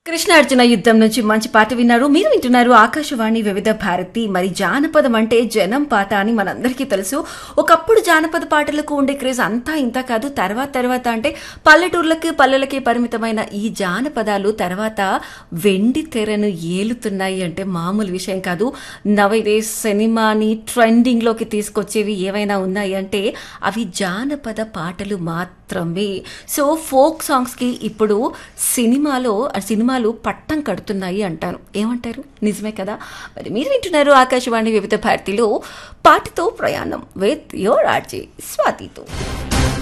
కృష్ణార్జున యుద్ధం నుంచి మంచి పాట విన్నారు మీరు వింటున్నారు ఆకాశవాణి వివిధ భారతి మరి జానపదం అంటే జనం పాట అని మనందరికీ తెలుసు ఒకప్పుడు జానపద పాటలకు ఉండే క్రేజ్ అంతా ఇంత కాదు తర్వాత తర్వాత అంటే పల్లెటూర్లకి పల్లెలకి పరిమితమైన ఈ జానపదాలు తర్వాత వెండి తెరను ఏలుతున్నాయి అంటే మామూలు విషయం కాదు నవైదే సినిమాని ట్రెండింగ్లోకి తీసుకొచ్చేవి ఏవైనా ఉన్నాయి అంటే అవి జానపద పాటలు మాత్రమే సో ఫోక్ సాంగ్స్కి ఇప్పుడు సినిమాలో ఆ సినిమాలు పట్టం కడుతున్నాయి అంటాను ఏమంటారు నిజమే కదా మరి మీరు వింటున్నారు ఆకాశవాణి వివిధ భారతిలో పాటతో ప్రయాణం విత్ యోర్ ఆర్జే స్వాతితో